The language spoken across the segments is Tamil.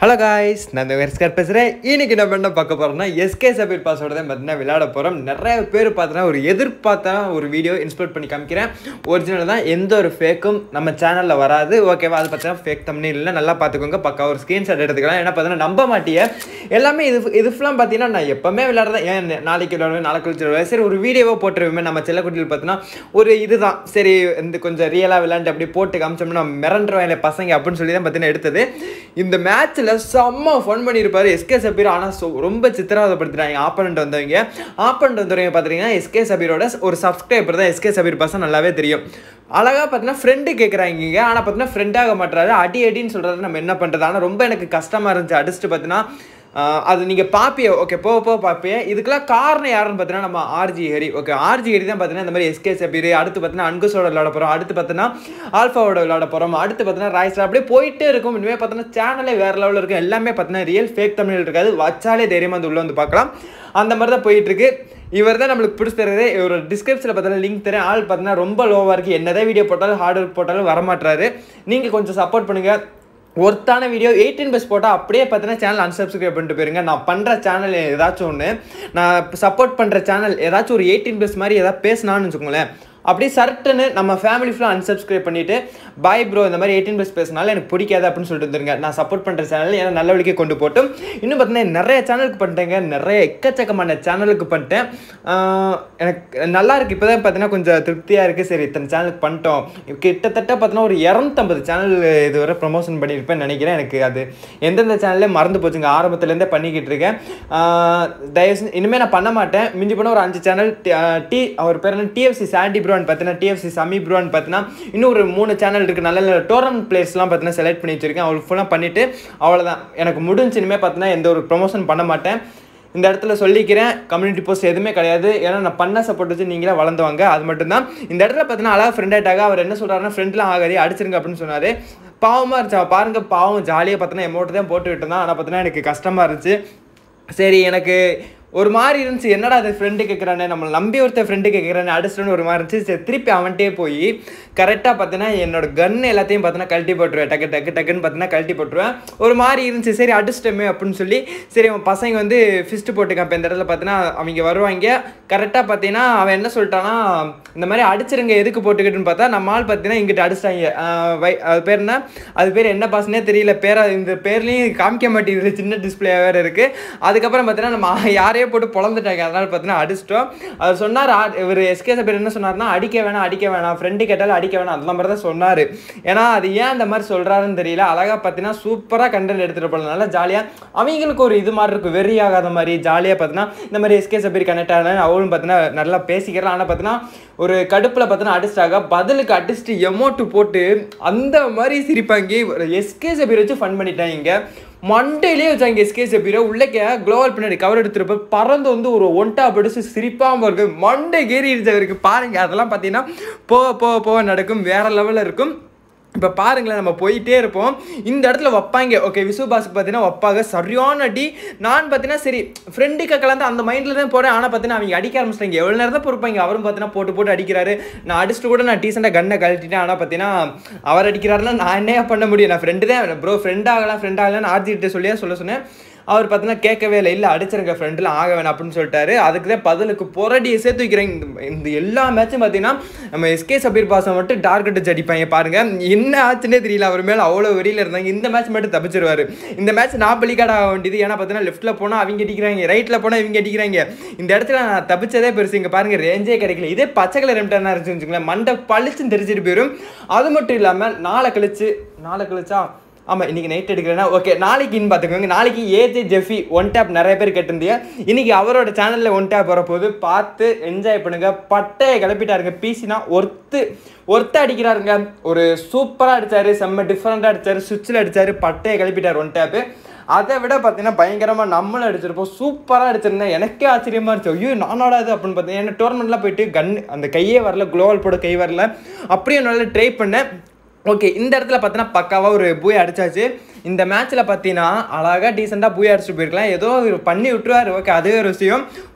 ஹலோ காய்ஸ் நான் இந்த வெர்ஸ்கர் பேசுகிறேன் இன்னைக்கு நம்ம என்ன பார்க்க போகிறோம்னா எஸ்கே சபீர் பாஸோட தான் பார்த்தீங்கன்னா விளையாட போகிறோம் நிறைய பேர் பார்த்தீங்கன்னா ஒரு எதிர்பார்த்தா ஒரு வீடியோ இன்ஸ்பெக்ட் பண்ணி காமிக்கிறேன் ஒரிஜினல் தான் எந்த ஒரு ஃபேக்கும் நம்ம சேனலில் வராது ஓகேவா அது பார்த்தீங்கன்னா ஃபேக் தம்னி இல்லை நல்லா பார்த்துக்கோங்க பக்கா ஒரு ஸ்க்ரீன்ஷாட் எடுத்துக்கலாம் ஏன்னா பார்த்தீங்கன்னா நம்ப மாட்டிய எல்லாமே இது இது ஃபுல்லாக பார்த்தீங்கன்னா நான் எப்போவுமே விளையாடுறேன் ஏன் நாளைக்கு விளையாடுவேன் நாளைக்கு கழிச்சு விளையாடுவேன் சரி ஒரு வீடியோவாக போட்டுருவேன் நம்ம செல்லக்குட்டியில் பார்த்தீங்கன்னா ஒரு இதுதான் சரி இந்த கொஞ்சம் ரியலாக விளையாண்டு அப்படி போட்டு காமிச்சோம்னா மிரண்டுருவாங்க பசங்க அப்படின்னு சொல்லி தான் பார்த்தீங்கன்னா எடுத்தது இந்த மேட்ச்சில் செம்ம ஃபன் பண்ணியிருப்பாரு எஸ்கே சபீர் ஆனால் so- ரொம்ப சித்திரவதைப்படுத்துறாங்க ஆப்பனண்ட் வந்தவங்க ஆப்பனண்ட் வந்தவங்க பார்த்தீங்கன்னா எஸ்கே சபீரோட ஒரு சப்ஸ்கிரைபர் தான் எஸ்கே சபீர் பசங்க நல்லாவே தெரியும் அழகாக பார்த்தீங்கன்னா ஃப்ரெண்டு கேட்குறாங்க ஆனால் பார்த்தீங்கன்னா ஃப்ரெண்டாக மாட்டுறாரு அடி அடின்னு சொல்கிறது நம்ம என்ன பண்ணுறது ஆனால் ரொம்ப எனக்கு கஷ்டமாக இருந்துச்சு அடிச்சுட்டு பார்த்தீங்கன்னா ஆஹ் அது நீங்கள் பாப்பிய ஓகே போக போக பார்ப்பிய இதுக்கெல்லாம் காரணம் யாருன்னு பார்த்தீங்கன்னா நம்ம RG Hari okay RG Hari தான் பார்த்தீங்கன்னா இந்த மாதிரி எஸ்கே சபீர் அடுத்து பார்த்தீங்கன்னா அன்குஸோட விளையாட போகிறோம் அடுத்து பார்த்தீங்கன்னா ஆல்ஃபாவோட விளையாட போகிறோம் அடுத்து பார்த்தீங்கன்னா ராய்ஸ்டா அப்படியே போயிட்டே இருக்கும் இனிமேல் பார்த்தீங்கன்னா சேனலே வேறு லெவலில் இருக்கும் எல்லாமே பார்த்தீங்கன்னா ரியல் ஃபேக் தமிழ் இருக்காது வச்சாலே தைரியமாக வந்து உள்ளே வந்து பார்க்கலாம் அந்த மாதிரி தான் போயிட்டு இருக்கு இவர் தான் நம்மளுக்கு பிடிச்சி தருது ஒரு டிஸ்கிரிப்ஷனில் பார்த்தீங்கன்னா லிங்க் தரேன் ஆள் பார்த்தீங்கன்னா ரொம்ப லோவாக இருக்குது என்னதான் வீடியோ போட்டாலும் ஹார்ட் ஒர்க் போட்டாலும் வரமாட்டாரு நீங்கள் கொஞ்சம் சப்போர்ட் பண்ணுங்கள் ஒர்த்தான வீடியோ எயிட்டீன் ப்ளஸ் போட்டால் அப்படியே பார்த்தீங்கன்னா சேனல் unsubscribe பண்ணிட்டு போயிருங்க நான் பண்ணுற சேனல் ஏதாச்சும் ஒன்று நான் சப்போர்ட் பண்ணுற சேனல் ஏதாச்சும் ஒரு எயிட்டீன் ப்ளஸ் மாதிரி ஏதாவது பேசினான்னு வச்சுக்கோங்களேன் அப்படியே சர்ட்டுன்னு நம்ம ஃபேமிலி ஃபுல்லாக unsubscribe பண்ணிவிட்டு பாய் ப்ரோ இந்த மாதிரி எயிட்டீன் ப்ளஸ் பேசினால எனக்கு பிடிக்காது அப்படின்னு சொல்லிட்டு வந்துருங்க நான் சப்போர்ட் பண்ணுற சேனல் ஏன்னா நல்ல வழிக்கு கொண்டு போட்டும் இன்னும் பார்த்தீங்கன்னா நிறைய சேனலுக்கு பண்ணிட்டேங்க நிறைய எக்கச்சக்கமான சேனலுக்கு பண்ணிட்டேன் ஆஹ் எனக்கு நல்லா இருக்குது இப்போ தான் பார்த்தீங்கன்னா கொஞ்சம் திருப்தியாக இருக்குது சரி இத்தனை சேனலுக்கு பண்ணிட்டோம் கிட்டத்தட்ட பார்த்தீங்கன்னா ஒரு இரநூத்தம்பது சேனல் இதுவரை ப்ரொமோஷன் பண்ணியிருப்பேன்னு நினைக்கிறேன் எனக்கு அது எந்தெந்த சேனல்லே மறந்து போச்சுங்க ஆரம்பத்துலேருந்தே பண்ணிக்கிட்டு இருக்கேன் ஆஹ் தயவு செஞ்சு இனிமேல் நான் பண்ண மாட்டேன் மிஞ்சி போனால் ஒரு அஞ்சு சேனல் டி அவர் பேர் என்ன டிஎஃப்சி சாண்டி ப்ரோன்னு பார்த்தீங்கன்னா டிஎஃப்சி சமி ப்ரோன்னு பார்த்தீங்கன்னா இன்னும் ஒரு மூணு சேனல் இருக்குது நல்ல நல்ல டோர்னமெண்ட் பிளேயர்ஸ்லாம் பார்த்தீங்கன்னா செலக்ட் பண்ணி வச்சிருக்கேன் அவளுக்கு ஃபுல்லாக பண்ணிவிட்டு அவ்வளோதான் எனக்கு முடிஞ்சு இனிமேல் பார்த்தீங்கன்னா எந்த ஒரு ப்ரொமோஷன் பண்ண மாட்டேன் இந்த இடத்துல சொல்லிக்கிறேன் கம்யூனிட்டி போஸ்ட் எதுவுமே கிடையாது ஏன்னா நான் பண்ண சப்போர்ட் வச்சு நீங்களே வளர்ந்துவாங்க அது மட்டும்தான் இந்த இடத்துல பார்த்தீங்கன்னா அழகாக ஃப்ரெண்ட் ஆகிட்டாக அவர் என்ன சொல்கிறாருன்னா ஃப்ரெண்ட்லாம் ஆகாது அடிச்சிருங்க அப்படின்னு சொன்னார் பாவமாக இருந்துச்சு அவன் பாருங்க பாவம் ஜாலியாக பார்த்தீங்கன்னா எமௌண்ட் தான் போட்டு விட்டுருந்தான் ஆனால் பார்த்தீங்கன்னா எனக்கு கஷ்டமாக இருந்துச்சு சரி எனக்கு ஒரு மாதிரி இருந்துச்சு என்னடா அது ஃப்ரெண்டு கேட்குறானே நம்ம நம்பி ஒருத்தர் ஃப்ரெண்டு கேட்குறானே அடிச்சிட்டுன்னு ஒரு மாதிரி இருந்துச்சு சரி திருப்பி அவன்கிட்டே போய் கரெக்டாக பார்த்தீங்கன்னா என்னோட கன் எல்லாத்தையும் பார்த்தீங்கன்னா கழட்டி போட்டுருவேன் டக்கு டக்கு டக்குன்னு பார்த்தீங்கன்னா கழட்டி போட்டுருவேன் ஒரு மாதிரி இருந்துச்சு சரி அடிச்சிட்டோமே அப்படின்னு சொல்லி சரி அவன் பசங்க வந்து ஃபிஸ்ட்டு போட்டுக்கான் இப்போ இந்த இடத்துல பார்த்தீங்கன்னா அவங்க வருவாங்க கரெக்டாக பார்த்தீங்கன்னா அவன் என்ன சொல்லிட்டான்னா இந்த மாதிரி அடிச்சிருங்க எதுக்கு போட்டுக்கிட்டுன்னு பார்த்தா நம்ம ஆள் பார்த்தீங்கன்னா இங்கிட்ட அடிச்சிட்டாங்க ஆஹ் வை அது பேர் என்ன அது பேர் என்ன பாசனே தெரியல பேரை இந்த பேர்லேயும் காமிக்க மாட்டேங்குது சின்ன டிஸ்பிளே வேறு இருக்குது அதுக்கப்புறம் பார்த்தீங்கன்னா நம்ம யாரையோ போட்டு பொழந்துட்டாங்க அதனால பார்த்தீங்கன்னா அடிச்சிட்டோம் அவர் சொன்னார் இவர் எஸ்கே பேர் என்ன சொன்னார்னா அடிக்க வேணாம் அடிக்க வேணாம் ஃப்ரெண்டு கேட்டாலும் அடிக்க வேணாம் அந்த மாதிரி தான் சொன்னார் ஏன்னா அது ஏன் அந்த மாதிரி சொல்கிறாருன்னு தெரியல அழகாக பார்த்தீங்கன்னா சூப்பராக கண்டென்ட் எடுத்துகிட்டு போகலாம் நல்லா ஜாலியாக அவங்களுக்கு ஒரு இது மாதிரி இருக்கும் வெறி ஆகாத மாதிரி ஜாலியாக பார்த்தீங்கன்னா இந்த மாதிரி எஸ்கே சபீர் கனெக்ட் ஆன அவளும் பார்த்தீங்கன்னா நல்லா பேசிக்கிறேன் ஆனால் பார்த்தீங்கன்னா ஒரு கடுப்பில் பார்த்தீங்கன்னா அடிச்சிட்டாங்க பதிலுக்கு அடிச்சுட்டு எமோட்டு போட்டு அந்த மாதிரி சிரிப்பாங்க எஸ்கே சபீர் வச்சு ஃபன் பண்ணிட்டாங்க மண்டையிலே வச்சாங்க எஸ்கே சபீரை உள்ளக்க குளோவல் பின்னாடி கவர் எடுத்துருப்ப பறந்து வந்து ஒரு ஒன்டா பிடிச்சு சிரிப்பாம இருக்கு மண்டை கேறிடுச்சு அவருக்கு பாருங்க அதெல்லாம் பார்த்தீங்கன்னா போக போக போக நடக்கும் வேற லெவலில் இருக்கும் இப்போ பாருங்களேன் நம்ம போயிட்டே இருப்போம் இந்த இடத்துல வைப்பாங்க ஓகே விசுபாஸ்க்கு பார்த்தீங்கன்னா வைப்பாங்க சரியான அடி நான் பார்த்தீங்கன்னா சரி ஃப்ரெண்டுக்கு கலந்து அந்த மைண்டில் தான் போகிறேன் ஆனால் பார்த்தீங்கன்னா அவங்க அடிக்க ஆரம்பிச்சிட்டாங்க எவ்வளோ நேரம் தான் பொறுப்பாங்க அவரும் பார்த்தீங்கன்னா போட்டு போட்டு அடிக்கிறாரு நான் அடிச்சுட்டு கூட நான் டீசெண்டாக கண்ணை கழட்டிட்டேன் ஆனால் பார்த்தீங்கன்னா அவர் அடிக்கிறாருன்னா நான் என்ன பண்ண முடியும் நான் ஃப்ரெண்டு தான் ப்ரோ ஃப்ரெண்ட் ஆகலாம் ஃப்ரெண்ட் ஆகலாம்னு ஆர்ஜி கிட்ட சொல்லியா சொல்ல சொன்னேன் அவர் பார்த்தீங்கன்னா கேட்கவே இல்லை இல்லை அடிச்சிருங்க ஃப்ரெண்டில் ஆக வேணாம் அப்படின்னு சொல்லிட்டாரு அதுக்கு தான் பதிலுக்கு புரடியை சேர்த்து வைக்கிறாங்க இந்த- இந்த எல்லா மேட்சும் பார்த்தீங்கன்னா நம்ம எஸ்கே சபீர் பாசம் மட்டும் டார்கெட் வச்சு அடிப்பாங்க பாருங்க என்ன ஆச்சுன்னே தெரியல அவர் மேலே அவ்வளோ வெறியில் இருந்தாங்க இந்த மேட்ச் மட்டும் தப்பிச்சிருவாரு இந்த மேட்ச் நான் பலிக்காட ஆக வேண்டியது ஏன்னா பார்த்தீங்கன்னா லெஃப்ட்டில் போனால் அவங்க அடிக்கிறாங்க ரைட்டில் போனால் இவங்க அடிக்கிறாங்க இந்த இடத்துல நான் தப்பிச்சதே பெருசு இங்கே பாருங்க ரேஞ்சே கிடைக்கல இதே பச்சை கலர் ரெம்டர்னா இருந்துச்சுன்னு வச்சுக்கோங்களேன் மண்டை பளிச்சுன்னு தெரிஞ்சிட்டு போயிடும் அது மட்டும் இல்லாமல் நாளை கழிச்சு நாளை கழிச்சா ஆமாம் இன்றைக்கி நைட் எடுக்கிறேன்னா ஓகே நாளைக்குன்னு பார்த்துக்கோங்க நாளைக்கு ஏஜே ஜெஃபி ஒன் டேப் நிறைய பேர் கேட்டிருந்தீங்க இன்றைக்கி அவரோட சேனலில் ஒன் டேப் வரப்போகுது பார்த்து என்ஜாய் பண்ணுங்க பட்டையை கிளப்பிட்டாருங்க பிசினா ஒர்த்து ஒர்த்து அடிக்கிறாருங்க ஒரு சூப்பராக அடிச்சாரு செம்ம டிஃப்ரெண்ட்டாக அடிச்சாரு சுவிட்சில் அடிச்சாரு பட்டையை கிளப்பிட்டார் ஒன் டேப்பு அதை விட பார்த்தீங்கன்னா பயங்கரமாக நம்மளும் அடிச்சிருப்போம் சூப்பராக அடிச்சிருந்தேன் எனக்கே ஆச்சரியமாக இருந்துச்சு ஐயோ நானோட அது அப்படின்னு பார்த்தீங்கன்னா ஏன்னா டோர்னமெண்ட்லாம் போயிட்டு கன் அந்த கையே வரல குளோவல் போட கை வரல அப்படியே நல்லா ட்ரை பண்ணேன் ஓகே இந்த இடத்துல பார்த்தீங்கன்னா பக்காவாக ஒரு பூய் அடிச்சாச்சு இந்த மேட்ச்சில் பார்த்தீங்கன்னா அழகாக டீசெண்டாக பூய் அடிச்சுட்டு போயிருக்கலாம் ஏதோ இவர் பண்ணி விட்டுருவாரு ஓகே அதுவே ஒரு விஷயம்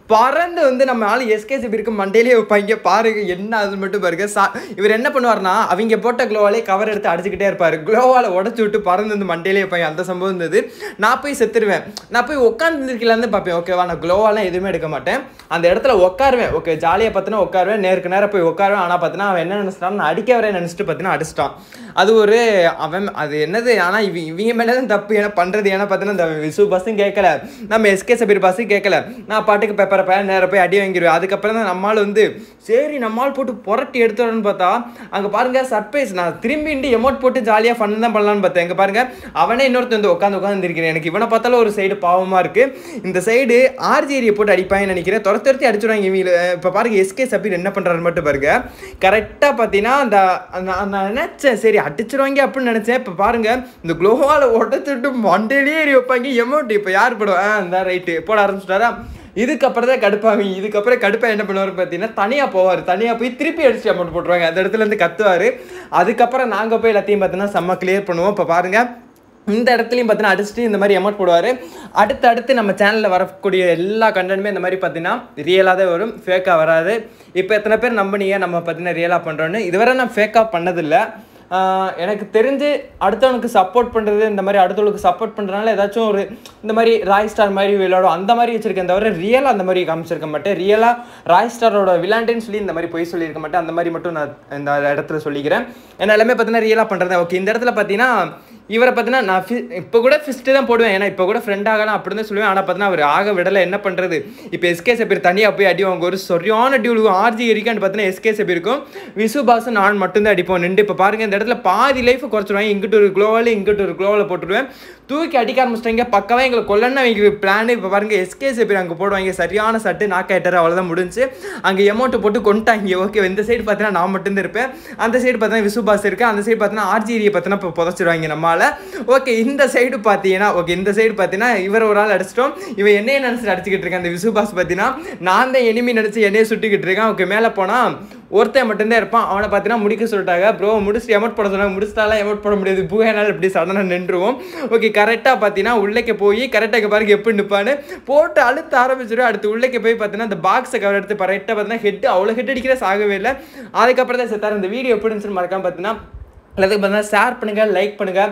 பறந்து வந்து நம்ம ஆள் எஸ்கேசிபி இருக்கு மண்டையிலே வைப்பாங்க பாருங்க என்ன அது மட்டும் பாருங்க சா இவர் என்ன பண்ணுவார்னா அவங்க போட்ட க்ளோவாலே கவர் எடுத்து அடிச்சுக்கிட்டே இருப்பார் க்ளோவால் உடச்சி விட்டு பறந்து வந்து மண்டையிலே வைப்பாங்க அந்த சம்பவம் இருந்தது நான் போய் செத்துருவேன் நான் போய் உட்காந்துருக்கலான்னு பார்ப்பேன் ஓகேவா நான் க்ளோவாலாம் எதுவுமே எடுக்க மாட்டேன் அந்த இடத்துல உட்காருவேன் ஓகே ஜாலியாக பார்த்தினா உட்காருவேன் நேருக்கு நேரம் போய் உட்காருவேன் ஆனால் பார்த்தினா அவன் என்ன நினச்சிட்டான் நான் அடிக்க வரேன் நினச்சிட்டு பார்த்தீங்கன்னா அடிச்சிட்டான் அது ஒரு அவன் அது என்னது ஆனால் இவ இவங்க மேலே தான் தப்பு ஏன்னா பண்ணுறது ஏன்னா பார்த்தீங்கன்னா இந்த விசு பஸ்ஸும் கேட்கல நம்ம எஸ்கே சபீர் பஸ்ஸும் கேட்கல நான் பாட்டுக்கு பேப்பரை பையன் நேரம் போய் அடி வாங்கிடுவேன் அதுக்கப்புறம் தான் நம்மால் வந்து சரி நம்மால் போட்டு புரட்டி எடுத்துடணும்னு பார்த்தா அங்கே பாருங்க சர்ப்ரைஸ் நான் திரும்பிண்டு எமௌண்ட் போட்டு ஜாலியாக ஃபன் தான் பண்ணலான்னு பார்த்தேன் இங்கே பாருங்க அவனே இன்னொருத்தன் வந்து உட்காந்து உட்காந்து இருக்கிறேன் எனக்கு இவனை பார்த்தாலும் ஒரு சைடு பாவமாக இருக்குது இந்த சைடு ஆர்ஜிஏரியை போட்டு அடிப்பாங்கன்னு நினைக்கிறேன் துரத்து துரத்தி அடிச்சுடுவாங்க இவங்க இப்போ பாருங்க எஸ்கே சபீர் என்ன பண்ணுறாரு மட்டும் பாருங்க கரெக்டாக பார்த்தீங்கன்னா அந்த நான் நான் நினச்சேன் சரி அடிச்சிருவாங்க அப்படின்னு நினச்சேன் இப்போ பாருங்க இந்த குளோவால் உடச்சிட்டு மண்டையிலேயே ஏறி வைப்பாங்க எமௌண்ட் இப்போ யார் போடுவா ஆ இந்த ரைட்டு போட ஆரம்பிச்சிட்டாரா இதுக்கப்புறம் தான் கடுப்பாங்க இதுக்கப்புறம் கடுப்பா என்ன பண்ணுவார் பார்த்தீங்கன்னா தனியாக போவார் தனியாக போய் திருப்பி அடிச்சு அமௌண்ட் போட்டுருவாங்க அந்த இடத்துல இருந்து கத்துவார் அதுக்கப்புறம் நாங்கள் போய் எல்லாத்தையும் பார்த்தீங்கன்னா செம்ம கிளியர் பண்ணுவோம் இப்போ பாருங்கள் இந்த இடத்துலையும் பார்த்தீங்கன்னா அடிச்சுட்டு இந்த மாதிரி அமௌண்ட் போடுவார் அடுத்து அடுத்து நம்ம சேனலில் வரக்கூடிய எல்லா கண்டென்ட்டுமே இந்த மாதிரி பார்த்தீங்கன்னா ரியலாக தான் வரும் ஃபேக்காக வராது இப்போ எத்தனை பேர் நம்பினீங்க நம்ம பார்த்தீங்கன்னா ரியலாக பண்ணுறோன்னு இதுவரை நான் ஃபேக்காக பண்ணதில்லை ஆஹ் எனக்கு தெரிஞ்சு அடுத்தவனுக்கு சப்போர்ட் பண்ணுறது இந்த மாதிரி அடுத்தவனுக்கு சப்போர்ட் பண்ணுறதுனால ஏதாச்சும் ஒரு இந்த மாதிரி ராய் ஸ்டார் மாதிரி விளையாடும் அந்த மாதிரி வச்சிருக்கேன் தவிர ரியலாக அந்த மாதிரி காமிச்சிருக்க மாட்டேன் ரியலாக ராய் ஸ்டாரோட விளாண்டேன்னு சொல்லி இந்த மாதிரி பொய் சொல்லியிருக்க மாட்டேன் அந்த மாதிரி மட்டும் நான் இந்த இடத்துல சொல்லிக்கிறேன் ஏன்னா எல்லாமே பார்த்தீங்கன்னா ரியலாக பண்ணுறேன் ஓகே இந்த இடத்துல பார்த்தீங்கன்னா இவரை பார்த்தீங்கன்னா நான் ஃபி இப்போ கூட ஃபிஸ்ட்டு தான் போடுவேன் ஏன்னா இப்போ கூட ஃப்ரெண்ட் ஆகலாம் அப்படி தான் சொல்லுவேன் ஆனால் பார்த்தீங்கன்னா அவர் ஆக விடலை என்ன பண்ணுறது இப்போ எஸ்கே சபீர் தனியாக போய் அடி வாங்க ஒரு சரியான டியூ ஆர்ஜி எரிக்கான்னு பார்த்தீங்கன்னா எஸ்கே சபீருக்கும் விசு பாசு நான் மட்டும்தான் அடிப்போம் நின்று இப்போ பாருங்க இந்த இடத்துல பாதி லைஃப் குறைச்சிருவாங்க இங்கிட்டு ஒரு க்ளோவால் இங்கிட்டு ஒரு க்ளோவில் போட்டுருவேன் தூக்கி அடிக்க ஆரம்பிச்சிட்டாங்க பக்கவாக எங்களை கொல்லணும் அவங்க பிளான் இப்போ பாருங்க எஸ்கே சபீர் அங்கே போடுவாங்க சரியான சட்டு நாக்காயிட்டார் அவ்வளோதான் முடிஞ்சு அங்கே எமௌண்ட் போட்டு கொண்டுட்டாங்க ஓகே இந்த சைடு பார்த்தீங்கன்னா நான் மட்டும்தான் இருப்பேன் அந்த சைடு பார்த்தீங்கன்னா விசு பாஸ் இருக்கு அந்த சைடு பார்த்தீங்கன்னா ஆர்ஜிரியை பார்த்தீங்கன்னா இப்போ புதைச்சிருவாங்க நம்மளால ஓகே இந்த சைடு பார்த்தீங்கன்னா ஓகே இந்த சைடு பார்த்தீங்கன்னா இவர் ஒரு ஆள் அடிச்சிட்டோம் இவன் என்னைய நினச்சிட்டு அடிச்சுக்கிட்டு இருக்கேன் அந்த விசு பாஸ் பார்த்தீங்கன்னா நான் தான் எனிமி நினச்சி என்னைய சுட்டிக்கிட்டு இருக்கேன் ஓகே மேலே போனால் ஒருத்தன் மட்டும்தான் இருப்பான் அவனை பார்த்தீங்கன்னா முடிக்க சொல்லிட்டாங்க ப்ரோ முடிச்சுட்டு எமௌண்ட் போட சொன்னாங்க முடிச்சிட்டாலாம் எமௌண்ட் போட முடியாது பூகைனால இப்படி சடனாக நின்றுவோம் ஓகே கரெக்டாக பார்த்தீங்கன்னா உள்ளேக்கு போய் கரெக்டாக இங்கே பாருங்க எப்படி நிற்பான்னு போட்டு அழுத்த ஆரம்பிச்சிடும் அடுத்து உள்ளேக்கு போய் பார்த்தீங்கன்னா அந்த பாக்ஸை கவர் எடுத்து கரெக்டாக பார்த்தீங்கன்னா ஹெட் அவ்வளோ ஹெட் அடிக்கிற சாகவே இல்லை அதுக்கப்புறம் தான் செத்தார் இந்த வீடியோ எப்படி இருந்துச்சுன்னு மறக்காம பார்த்தீங்கன்னா எல்லாத்துக்கும் பார்த்தீங்கன்னா ஷேர் பண்ணுங்கள் லைக் பண்ணுங்கள்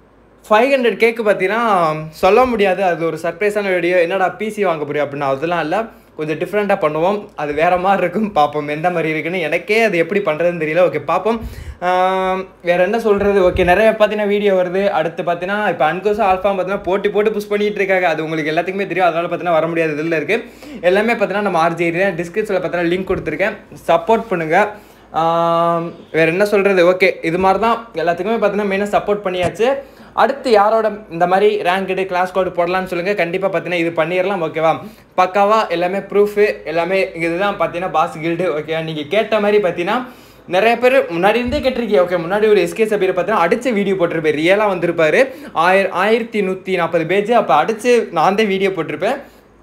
ஃபைவ் ஹண்ட்ரட் கேக்கு பார்த்தீங்கன்னா சொல்ல முடியாது அது ஒரு சர்ப்ரைஸான வீடியோ என்னடா பிசி வாங்க போறியா அப்படின்னா அதெல்லாம் இல்லை கொஞ்சம் டிஃப்ரெண்ட்டாக பண்ணுவோம் அது வேறு மாதிரி இருக்கும் பார்ப்போம் எந்த மாதிரி இருக்குன்னு எனக்கே அது எப்படி பண்ணுறதுன்னு தெரியல ஓகே பார்ப்போம் ஆம், வேற என்ன சொல்கிறது ஓகே நிறைய பார்த்தீங்கன்னா வீடியோ வருது அடுத்து பார்த்தீங்கன்னா இப்போ அன்கோஸ் ஆல்ஃபா பார்த்தீங்கன்னா போட்டி போட்டு புஷ் பண்ணிட்டு இருக்காங்க அது உங்களுக்கு எல்லாத்துக்குமே தெரியும் அதனால பார்த்தீங்கன்னா வர முடியாது இதில் இருக்குது எல்லாமே பார்த்தீங்கன்னா நம்ம ஆர்ஜி தான் டிஸ்கிரிப்ஷனில் பார்த்தீங்கன்னா லிங்க் கொடுத்துருக்கேன் சப்போர்ட் பண்ணுங்கள் ஆம், வேற என்ன சொல்கிறது ஓகே இது மாதிரி தான் எல்லாத்துக்குமே பார்த்தீங்கன்னா மெயினாக சப்போர்ட் பண்ணியாச்சு அடுத்து யாரோட இந்த மாதிரி ரேங்க்டு கிளாஸ் கோடு போடலாம்னு சொல்லுங்கள் கண்டிப்பாக பார்த்தீங்கன்னா இது பண்ணிடலாம் ஓகேவா பக்காவா எல்லாமே ப்ரூஃபு எல்லாமே இதுதான் பார்த்தீங்கன்னா பாஸ் கில்டு ஓகேவா நீங்கள் கேட்ட மாதிரி பார்த்தீங்கன்னா நிறைய பேர் முன்னாடி இருந்தே கேட்டிருக்கீங்க ஓகே முன்னாடி ஒரு எஸ்கே சபீரை பார்த்தீங்கன்னா அடிச்ச வீடியோ போட்டிருப்பேன் ரியலாக வந்திருப்பாரு ஆயிர ஆயிரத்தி நூற்றி நாற்பது பேஜ் அப்போ அடிச்சு நான் தான் வீடியோ போட்டிருப்பேன்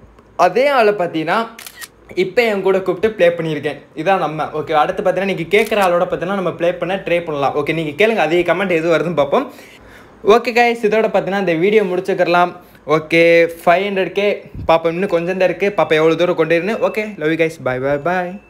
அதே ஆளை பார்த்தீங்கன்னா இப்போ என் கூட கூப்பிட்டு ப்ளே பண்ணியிருக்கேன் இதான் நம்ம ஓகே அடுத்து பார்த்தீங்கன்னா நீங்கள் கேட்குற ஆளோட பார்த்தீங்கன்னா நம்ம ப்ளே பண்ண ட்ரை பண்ணலாம் ஓகே நீங்கள் கேளுங்க அதே கமெண்ட் எது வருதுன்னு பார்ப்போம் ஓகே கைஸ் இதோட பார்த்தீங்கன்னா இந்த வீடியோ முடிச்சுக்கலாம் ஓகே ஃபைவ் ஹண்ட்ரட் கே பாப்பா இன்னும் கொஞ்சம் தான் இருக்குது பாப்பா எவ்வளோ தூரம் கொண்டு இருந்து okay love you guys bye bye bye